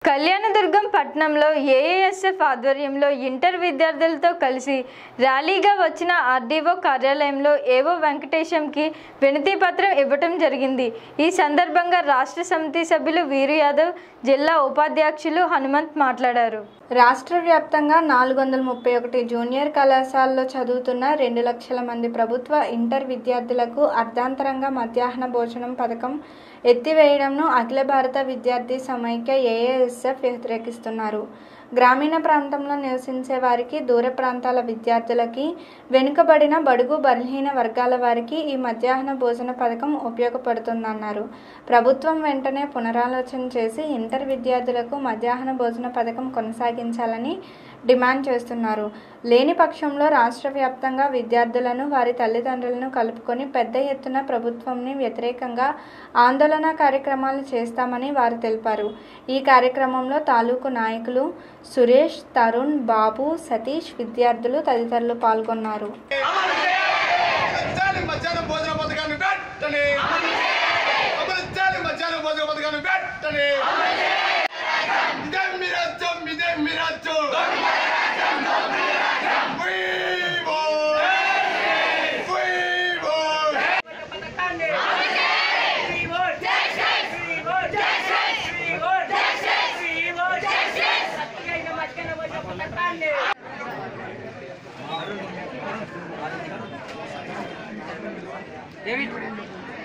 కళ్యాణదుర్గం పట్టణంలో ఏఏఎస్ఎఫ్ ఆధ్వర్యంలో ఇంటర్ విద్యార్థులతో కలిసి ర్యాలీగా వచ్చిన ఆర్డీఓ కార్యాలయంలో ఏవో వెంకటేశంకి వినతి పత్రం ఇవ్వటం జరిగింది ఈ సందర్భంగా రాష్ట్ర సమితి సభ్యులు వీరు యాదవ్ జిల్లా ఉపాధ్యక్షులు హనుమంత్ మాట్లాడారు రాష్ట్ర వ్యాప్తంగా నాలుగు వందల ముప్పై ఒకటి జూనియర్ కళాశాలలో చదువుతున్న రెండు లక్షల మంది ప్రభుత్వ ఇంటర్ విద్యార్థులకు అర్ధాంతరంగా మధ్యాహ్న భోజనం పథకం ఎత్తివేయడంను అఖిల భారత విద్యార్థి సమైక్య ఏఏఎస్ఎఫ్ వ్యతిరేకిస్తున్నారు గ్రామీణ ప్రాంతంలో నివసించే వారికి దూర ప్రాంతాల విద్యార్థులకి వెనుకబడిన బడుగు బలహీన వర్గాల వారికి ఈ మధ్యాహ్న భోజన పథకం ఉపయోగపడుతుందన్నారు ప్రభుత్వం వెంటనే పునరాలోచన చేసి ఇంటర్ విద్యార్థులకు మధ్యాహ్న భోజన పథకం కొనసాగించాలని డిమాండ్ చేస్తున్నారు లేని పక్షంలో రాష్ట్ర వ్యాప్తంగా విద్యార్థులను వారి తల్లిదండ్రులను కలుపుకొని పెద్ద ఎత్తున ప్రభుత్వంని వ్యతిరేకంగా ఆందోళన కార్యక్రమాలు చేస్తామని వారు తెలిపారు ఈ కార్యక్రమంలో తాలూకు నాయకులు సురేష్ తరుణ్ బాబు సతీష్ విద్యార్థులు తదితరులు పాల్గొన్నారు అమృతాలి మధ్యాహ్నం భోజన పథకాన్ని పెట్టని అమృతాలి మధ్యాహ్నం భోజన పథకాన్ని పెట్టని ఇదే మీ రాజ్యం ఇదే మీ రాజ్యం We want- We want- David